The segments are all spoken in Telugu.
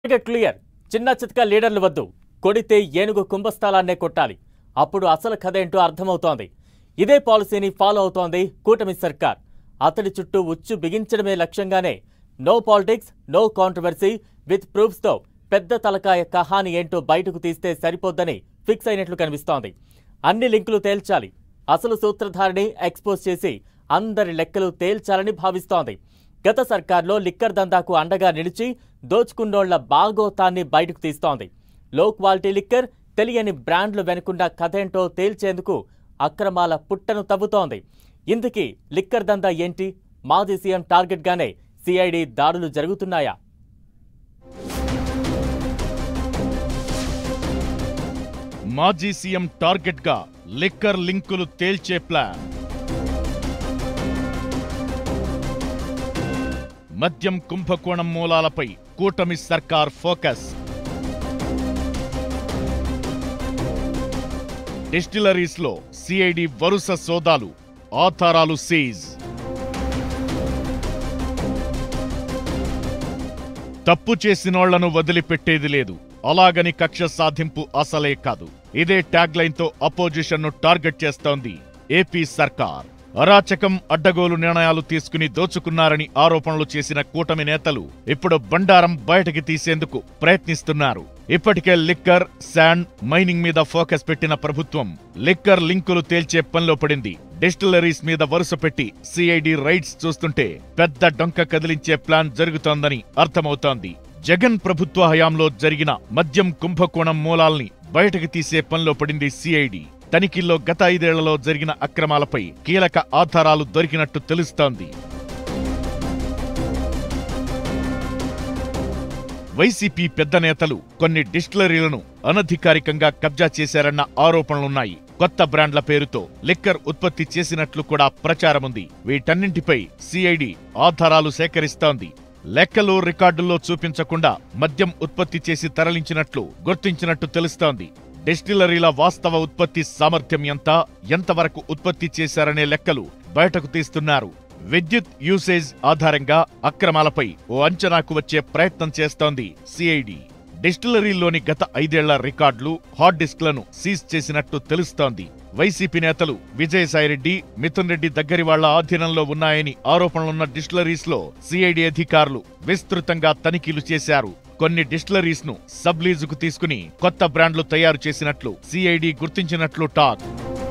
ఇక క్లియర్ చిన్న చితక లీడర్లు వద్దు కొడితే ఏనుగు కుంభస్థలాన్నే కొట్టాలి అప్పుడు అసలు కథ ఏంటో అర్థమవుతోంది ఇదే పాలసీని ఫాలో అవుతోంది కూటమి సర్కార్ అతడి చుట్టూ ఉచ్చు బిగించడమే లక్ష్యంగానే no politics no controversy with ప్రూఫ్స్తో పెద్ద తలకాయ కహాని ఏంటో బయటకు తీస్తే సరిపోద్దని ఫిక్స్ అయినట్లు కనిపిస్తోంది అన్ని లింకులు తేల్చాలి అసలు సూత్రధారిని ఎక్స్పోజ్ చేసి అందరి లెక్కలు తేల్చాలని భావిస్తోంది గత సర్కార్లో లిక్కర్ దందాకు అండగా నిలిచి దోచుకున్నోళ్ల బాగోతాన్ని బయటకు తీస్తోంది లో క్వాలిటీ లిక్కర్ తెలియని బ్రాండ్లు వెనుకున్న కథేంటో తేల్చేందుకు అక్రమాల పుట్టను తవ్వుతోంది ఇందుకీ లిక్కర్ దందా ఏంటి మాజీ సీఎం టార్గెట్గానే సిఐడి దాడులు జరుగుతున్నాయా మాజీ సీఎం టార్గెట్ గా లిక్కర్ లింకులు తేల్చే ప్లాన్ మద్యం కుంభకోణం మూలాలపై కూటమి సర్కార్ ఫోకస్ డిస్టిలరీస్ లో సిఐడి వరుస సోదాలు ఆధారాలు సీజ్ తప్పు చేసినోళ్లను వదిలిపెట్టేది లేదు అలాగని కక్ష సాధింపు అసలే కాదు ఇదే ట్యాగ్ లైన్ తో అపోజిషన్ ను టార్గెట్ చేస్తోంది ఏపీ సర్కార్ అరాచకం అడ్డగోలు నిర్ణయాలు తీసుకుని దోచుకున్నారని ఆరోపణలు చేసిన కూటమి నేతలు ఇప్పుడు బండారం బయటకి తీసేందుకు ప్రయత్నిస్తున్నారు ఇప్పటికే లిక్కర్ శాండ్ మైనింగ్ మీద ఫోకస్ పెట్టిన ప్రభుత్వం లిక్కర్ లింకులు తేల్చే పనిలో పడింది డిస్టిలరీస్ మీద వరుస పెట్టి సిఐడి రైడ్స్ చూస్తుంటే పెద్ద డొంక కదిలించే ప్లాన్ జరుగుతోందని అర్థమవుతోంది జగన్ ప్రభుత్వ హయాంలో జరిగిన మద్యం కుంభకోణం మూలాల్ని బయటకు తీసే పనిలో పడింది సిఐడి తనిఖీల్లో గత ఐదేళ్లలో జరిగిన అక్రమాలపై కీలక ఆధారాలు దొరికినట్టు తెలుస్తోంది వైసీపీ పెద్ద నేతలు కొన్ని డిస్టిలరీలను అనధికారికంగా కబ్జా చేశారన్న ఆరోపణలున్నాయి కొత్త బ్రాండ్ల పేరుతో లిక్కర్ ఉత్పత్తి చేసినట్లు కూడా ప్రచారముంది వీటన్నింటిపై సిఐడి ఆధారాలు సేకరిస్తోంది లెక్కలు రికార్డుల్లో చూపించకుండా మద్యం ఉత్పత్తి చేసి తరలించినట్లు గుర్తించినట్టు తెలుస్తోంది డిస్టిలరీల వాస్తవ ఉత్పత్తి సామర్థ్యం ఎంత ఎంతవరకు ఉత్పత్తి చేశారనే లెక్కలు బయటకు తీస్తున్నారు విద్యుత్ యూసేజ్ ఆధారంగా అక్రమాలపై ఓ అంచనాకు వచ్చే ప్రయత్నం చేస్తోంది సిఐడి డిస్టిలరీలోని గత ఐదేళ్ల రికార్డులు హార్డ్ డిస్క్లను సీజ్ చేసినట్టు తెలుస్తోంది వైసీపీ నేతలు విజయసాయిరెడ్డి మిథున్ రెడ్డి దగ్గరి వాళ్ల ఆధీనంలో ఉన్నాయని ఆరోపణలున్న డిస్టిలరీస్ లో సిఐడి అధికారులు విస్తృతంగా తనిఖీలు చేశారు కొన్ని డిస్టిలరీస్ ను సబ్లీజుకు తీసుకుని కొత్త బ్రాండ్లు తయారు చేసినట్లు సిఐడి గుర్తించినట్లు టాక్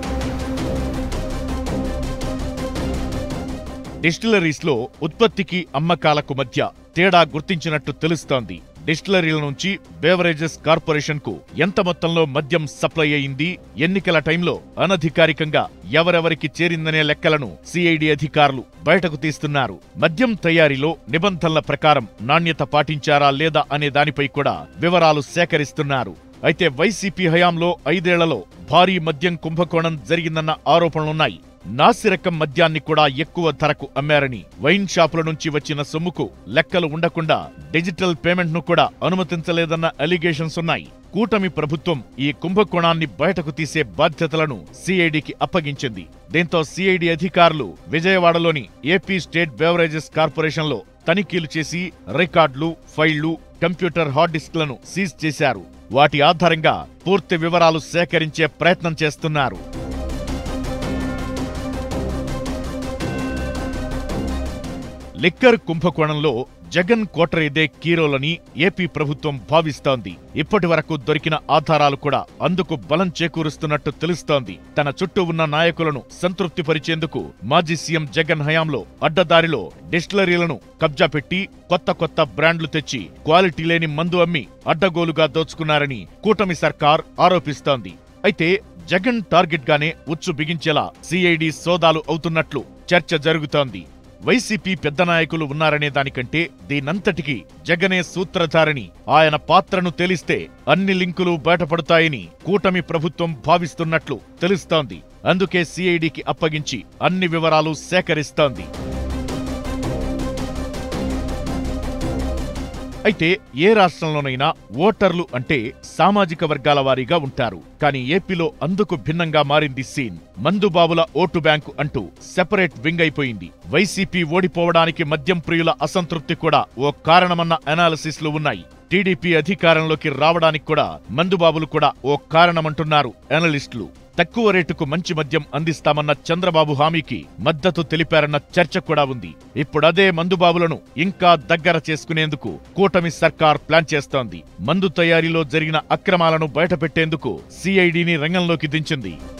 డిస్టిలరీస్ లో ఉత్పత్తికి అమ్మకాలకు మధ్య తేడా గుర్తించినట్టు తెలుస్తోంది డిస్టిలరీల నుంచి బేవరేజెస్ కార్పొరేషన్ కు ఎంత మొత్తంలో మద్యం సప్లై అయింది ఎన్నికల టైంలో అనధికారికంగా ఎవరెవరికి చేరిందనే లెక్కలను సిఐడి అధికారులు బయటకు తీస్తున్నారు మద్యం తయారీలో నిబంధనల ప్రకారం నాణ్యత పాటించారా లేదా అనే దానిపై కూడా వివరాలు సేకరిస్తున్నారు అయితే వైసీపీ హయాంలో ఐదేళ్లలో భారీ మద్యం కుంభకోణం జరిగిందన్న ఆరోపణలున్నాయి నాసిరకం మద్యాన్ని కూడా ఎక్కువ ధరకు అమ్మారని వైన్ షాపుల నుంచి వచ్చిన సొమ్ముకు లెక్కలు ఉండకుండా డిజిటల్ పేమెంట్ ను కూడా అనుమతించలేదన్న అలిగేషన్స్ ఉన్నాయి కూటమి ప్రభుత్వం ఈ కుంభకోణాన్ని బయటకు తీసే బాధ్యతలను సిఐడికి అప్పగించింది దీంతో సిఐడి అధికారులు విజయవాడలోని ఏపీ స్టేట్ బెవరేజెస్ కార్పొరేషన్లో తనిఖీలు చేసి రికార్డులు ఫైళ్లు కంప్యూటర్ హార్డ్ డిస్క్లను సీజ్ చేశారు వాటి ఆధారంగా పూర్తి వివరాలు సేకరించే ప్రయత్నం చేస్తున్నారు లిక్కర్ కుంభకోణంలో జగన్ కోటరేదే కీరోలని ఏపీ ప్రభుత్వం భావిస్తోంది ఇప్పటి వరకు దొరికిన ఆధారాలు కూడా అందుకు బలం చేకూరుస్తున్నట్టు తెలుస్తోంది తన చుట్టూ ఉన్న నాయకులను సంతృప్తిపరిచేందుకు మాజీ సీఎం జగన్ హయాంలో అడ్డదారిలో డిస్టిలరీలను కబ్జా పెట్టి కొత్త కొత్త బ్రాండ్లు తెచ్చి క్వాలిటీ లేని మందు అమ్మి అడ్డగోలుగా దోచుకున్నారని కూటమి సర్కార్ ఆరోపిస్తోంది అయితే జగన్ టార్గెట్ గానే ఉచ్చు బిగించేలా సిఐడి సోదాలు అవుతున్నట్లు చర్చ జరుగుతోంది వైసీపీ పెద్ద నాయకులు ఉన్నారనే దానికంటే దీనంతటికీ జగనే సూత్రధారని ఆయన పాత్రను తెలిస్తే అన్ని లింకులు బయటపడతాయని కూటమి ప్రభుత్వం భావిస్తున్నట్లు తెలుస్తోంది అందుకే సిఐడికి అప్పగించి అన్ని వివరాలు సేకరిస్తోంది అయితే ఏ రాష్ట్రంలోనైనా ఓటర్లు అంటే సామాజిక వర్గాల వారీగా ఉంటారు కానీ ఏపీలో అందుకు భిన్నంగా మారింది సీన్ మందుబాబుల ఓటు బ్యాంకు అంటూ సెపరేట్ వింగ్ అయిపోయింది వైసీపీ ఓడిపోవడానికి మద్యం ప్రియుల అసంతృప్తి కూడా ఓ కారణమన్న అనాలిసిస్లు ఉన్నాయి టీడీపీ అధికారంలోకి రావడానికి కూడా మందుబాబులు కూడా ఓ కారణమంటున్నారు అనలిస్టులు తక్కువ రేటుకు మంచి మద్యం అందిస్తామన్న చంద్రబాబు హామీకి మద్దతు తెలిపారన్న చర్చ కూడా ఉంది ఇప్పుడదే మందుబాబులను ఇంకా దగ్గర చేసుకునేందుకు కూటమి సర్కార్ ప్లాన్ చేస్తోంది మందు తయారీలో జరిగిన అక్రమాలను బయటపెట్టేందుకు సిఐడిని రంగంలోకి దించింది